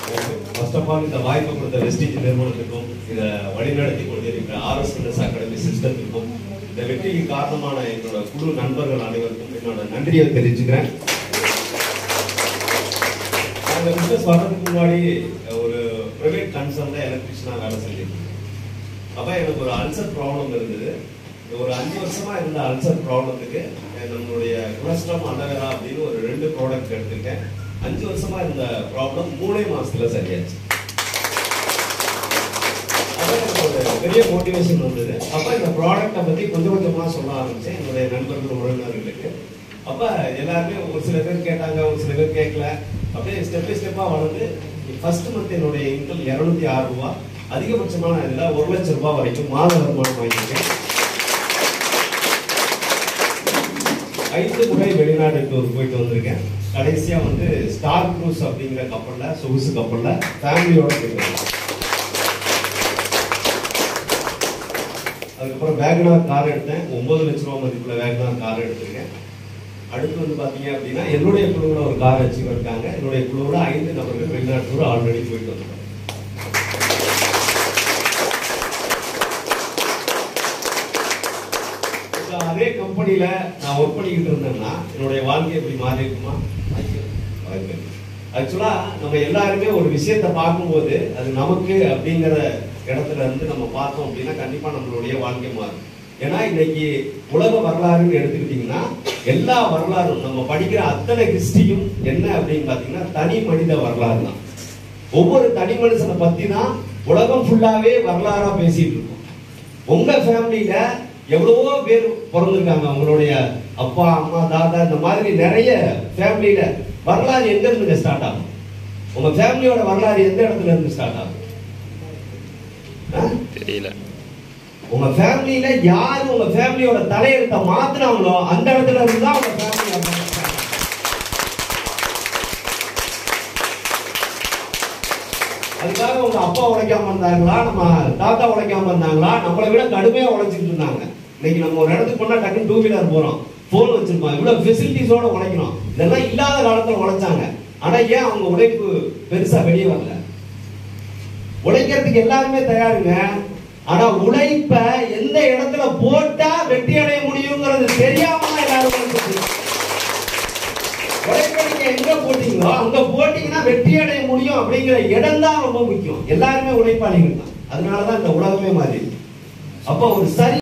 First of all இந்த வாய்ப்பு கொடுத்த வெஸ்டீஜ் நிறுவனத்துக்கும் இதை வழிநடத்தி கொண்டிருக்கிற ஆர்எஸ்என்எஸ் அகாடமி சிஸ்டத்துக்கும் இந்த வெற்றிக்கு காரணமான என்னோட குழு நண்பர்கள் அனைவருக்கும் என்னோட நன்றியை தெரிவிச்சுக்கிறேன் நான் இந்த பிசினஸ் வர்றதுக்கு முன்னாடி ஒரு பிரைவேட் கன்சர்ன்ல எலக்ட்ரிஷியனா வேலை செஞ்சிருக்கேன் அப்ப எனக்கு ஒரு அல்சர் ப்ராப்ளம் இருந்தது ஒரு அஞ்சு வருஷமா இருந்த அல்சர் ப்ராப்ளத்துக்கு நம்மளுடைய குலஸ்ட்ரம் அலவேரா அப்படின்னு ஒரு ரெண்டு ப்ராடக்ட் எடுத்திருக்கேன் அஞ்சு வருஷமா இருந்த ப்ராப்ளம் மூணே மாசத்துல சரியாச்சு அதான் எனக்கு ஒரு பெரிய மோட்டிவேஷன் வந்தது அப்ப இந்த ப்ராடக்ட்டை பத்தி கொஞ்சம் கொஞ்சமா சொல்ல ஆரம்பிச்சேன் என்னுடைய நண்பர்கள் உறவினர்களுக்கு அப்ப எல்லாருமே ஒரு சில பேர் கேட்டாங்க ஒரு சில பேர் கேட்கல அப்படியே ஸ்டெப் பை ஸ்டெப்பா வளர்ந்து ஃபர்ஸ்ட் மந்த் என்னுடைய இன்கம் இருநூத்தி ஆறு ரூபாய் அதிகபட்சமான இதுல ஒரு லட்சம் ரூபாய் வரைக்கும் மாத வருமானம் வாங்கியிருக்கேன் ஐந்து முறை வெளிநாடு டூர் போயிட்டு வந்திருக்கேன் கடைசியா வந்து ஸ்டார் க்ரூஸ் அப்படிங்கிற கப்பல்ல சொகுசு கப்பல்ல ஃபேமிலியோட போயிட்டு வந்தேன் அதுக்கப்புறம் வேகனார் கார் எடுத்தேன் ஒன்பது லட்ச ரூபா மதிப்புல வேகனார் கார் எடுத்திருக்கேன் அடுத்து வந்து பாத்தீங்க அப்படின்னா என்னுடைய குழுவுல ஒரு கார் அச்சீவ் இருக்காங்க என்னுடைய குழுவுல ஐந்து நபர்கள் வெளிநாட்டு டூர் ஆல்ரெடி போயிட்டு வந்தாங்க இப்ப அதே கம்பெனில நான் ஒர்க் பண்ணிக்கிட்டு இருந்தேன்னா என்னுடைய வாழ்க்கை எப்படி மாறி இருக்குமா ஆக்சுவலா நம்ம எல்லாருமே ஒரு விஷயத்தை பார்க்கும்போது அது நமக்கு அப்படிங்கிற இடத்துல இருந்து நம்ம பார்த்தோம் அப்படின்னா கண்டிப்பா நம்மளுடைய வாழ்க்கை மாறும் ஏன்னா இன்னைக்கு உலக வரலாறுன்னு எடுத்துக்கிட்டீங்கன்னா எல்லா வரலாறும் நம்ம படிக்கிற அத்தனை ஹிஸ்டரியும் என்ன அப்படின்னு பாத்தீங்கன்னா தனி மனித வரலாறு தான் ஒவ்வொரு தனி மனுஷனை பத்தி தான் உலகம் ஃபுல்லாவே வரலாறா பேசிட்டு இருக்கோம் உங்க ஃபேமிலியில எவ்வளவோ பேர் பிறந்திருக்காங்க உங்களுடைய அப்பா அம்மா தாத்தா இந்த மாதிரி நிறைய ஃபேமிலியில வரலாறு எங்க இருந்து ஸ்டார்ட் ஆகும் உங்க ஃபேமிலியோட வரலாறு எந்த இடத்துல இருந்து ஸ்டார்ட் ஆகும் ஆ? தெரியல உங்க ஃபேமிலியில யாரு உங்க ஃபேமிலியோட தலையெழுத்தை மாத்துனாங்களோ அந்த இடத்துல இருந்து தான் உங்க ஃபேமிலி அதுக்காக உங்க அப்பா உழைக்காம இருந்தாங்களா நம்ம தாத்தா உழைக்காம இருந்தாங்களா நம்மளை விட கடுமையா உழைச்சிட்டு இருந்தாங்க இன்னைக்கு நம்ம ஒரு இடத்துக்கு போனா டக்குன்னு டூ வீலர் போறோம் போன் வச்சிருப்போம் இவ்வளவு ஃபெசிலிட்டிஸோட உழைக்கணும் இதெல்லாம் இல்லாத காலத்துல உழைச்சாங்க ஆனா ஏன் அவங்க உழைப்பு பெருசா வெளியே வரல உழைக்கிறதுக்கு எல்லாருமே தயாருங்க ஆனா உழைப்ப எந்த இடத்துல போட்டா வெற்றி அடைய முடியுங்கிறது தெரியாம தான் எல்லாரும் உழைச்சிட்டு உழைப்ப நீங்க எங்க போட்டீங்களோ அங்க போட்டீங்கன்னா வெற்றி அடைய முடியும் அப்படிங்கிற இடம் தான் ரொம்ப முக்கியம் எல்லாருமே உழைப்பாளிகள் தான் அதனாலதான் இந்த உலகமே மாறி அப்ப ஒரு சரி